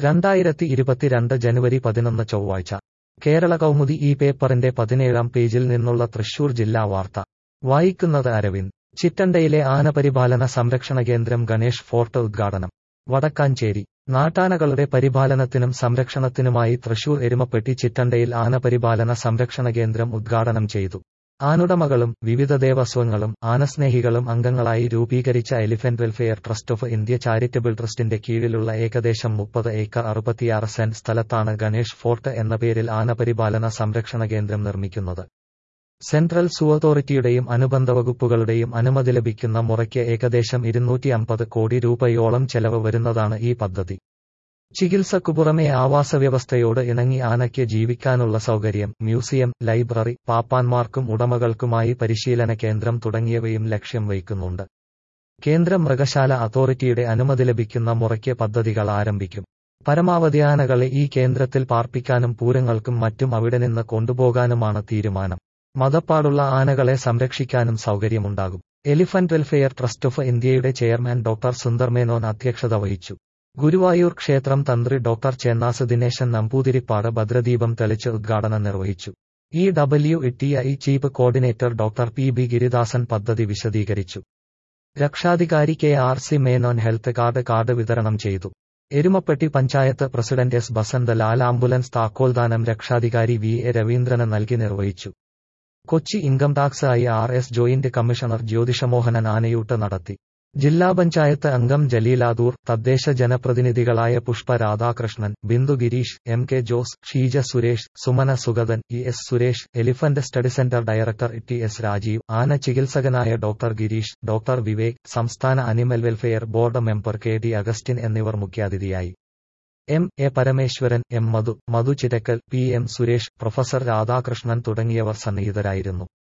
രണ്ടായിരത്തി ഇരുപത്തിരണ്ട് ജനുവരി പതിനൊന്ന് ചൊവ്വാഴ്ച കേരള കൗമുദി ഈ പേപ്പറിന്റെ പതിനേഴാം പേജിൽ നിന്നുള്ള തൃശൂർ ജില്ലാ വാർത്ത വായിക്കുന്നത് അരവിന്ദ് ചിറ്റണ്ടയിലെ ആനപരിപാലന സംരക്ഷണ കേന്ദ്രം ഗണേഷ് ഫോർട്ട് ഉദ്ഘാടനം വടക്കാഞ്ചേരി നാട്ടാനകളുടെ പരിപാലനത്തിനും സംരക്ഷണത്തിനുമായി തൃശൂർ എരുമപ്പെട്ടി ചിറ്റണ്ടയിൽ ആനപരിപാലന സംരക്ഷണ കേന്ദ്രം ഉദ്ഘാടനം ചെയ്തു ആനുടമകളും വിവിധ ദേവസ്വങ്ങളും ആനസ്നേഹികളും അംഗങ്ങളായി രൂപീകരിച്ച elephant welfare trust of India charitable ട്രസ്റ്റിന്റെ കീഴിലുള്ള ഏകദേശം മുപ്പത് ഏക്കർ അറുപത്തിയാറ് സെന്റ് സ്ഥലത്താണ് ഗണേഷ് ഫോർട്ട് എന്ന പേരിൽ ആനപരിപാലന സംരക്ഷണ കേന്ദ്രം നിർമ്മിക്കുന്നത് സെൻട്രൽ സൂ അതോറിറ്റിയുടെയും അനുബന്ധ വകുപ്പുകളുടെയും അനുമതി ലഭിക്കുന്ന മുറയ്ക്ക് ഏകദേശം ഇരുന്നൂറ്റി അമ്പത് കോടി രൂപയോളം ചെലവ് വരുന്നതാണ് ഈ പദ്ധതി ചികിത്സക്കു പുറമെ ആവാസവ്യവസ്ഥയോട് ഇണങ്ങി ആനയ്ക്ക് ജീവിക്കാനുള്ള സൗകര്യം മ്യൂസിയം ലൈബ്രറി പാപ്പാന്മാർക്കും ഉടമകൾക്കുമായി പരിശീലന കേന്ദ്രം തുടങ്ങിയവയും ലക്ഷ്യം വയ്ക്കുന്നുണ്ട് കേന്ദ്ര മൃഗശാല അതോറിറ്റിയുടെ അനുമതി ലഭിക്കുന്ന മുറയ്ക്ക് പദ്ധതികൾ ആരംഭിക്കും പരമാവധി ആനകളെ ഈ കേന്ദ്രത്തിൽ പാർപ്പിക്കാനും പൂരങ്ങൾക്കും മറ്റും അവിടെ നിന്ന് കൊണ്ടുപോകാനുമാണ് തീരുമാനം മതപ്പാടുള്ള ആനകളെ സംരക്ഷിക്കാനും സൗകര്യമുണ്ടാകും എലിഫന്റ് വെൽഫെയർ ട്രസ്റ്റ് ഓഫ് ഇന്ത്യയുടെ ചെയർമാൻ ഡോക്ടർ സുന്ദർ മേനോൻ അധ്യക്ഷത വഹിച്ചു ഗുരുവായൂർ ക്ഷേത്രം തന്ത്രി ഡോക്ടർ ചെന്നാസ് ദിനേശൻ നമ്പൂതിരിപ്പാട് ഭദ്രദീപം തെളിച്ച് ഉദ്ഘാടനം നിർവഹിച്ചു E W T I chief coordinator doctor P B Giridasan പദ്ധതി വിശദീകരിച്ചു രക്ഷാധികാരി K R C Menon health card card വിതരണം ചെയ്തു Erumapetty panchayat president S Basanthalal ambulance താക്കോൽദാനം രക്ഷാധികാരി വി എ രവീന്ദ്രന് നൽകി നിർവഹിച്ചു Kochi income tax I R S joint commissioner Jyothishamohanan ആനയൂട്ട് നടത്തി ജില്ലാ പഞ്ചായത്ത് അംഗം ജലീലാദൂർ തദ്ദേശ ജനപ്രതിനിധികളായ Pushpa Radhakrishnan Bindu Gireesh M K Jose Sheeja Suresh Sumana Sugathan E S Suresh elephant study centre director T S Rajeev ആന ചികിത്സകനായ ഡോക്ടർ ഗിരീഷ് ഡോക്ടർ വിവേക് സംസ്ഥാന animal welfare board member K D Augustine എന്നിവർ മുഖ്യാതിഥിയായി M A Parameswaran M Madhu Madhu Chirakkal P M Suresh professor Radhakrishnan തുടങ്ങിയവർ സന്നിഹിതരായിരുന്നു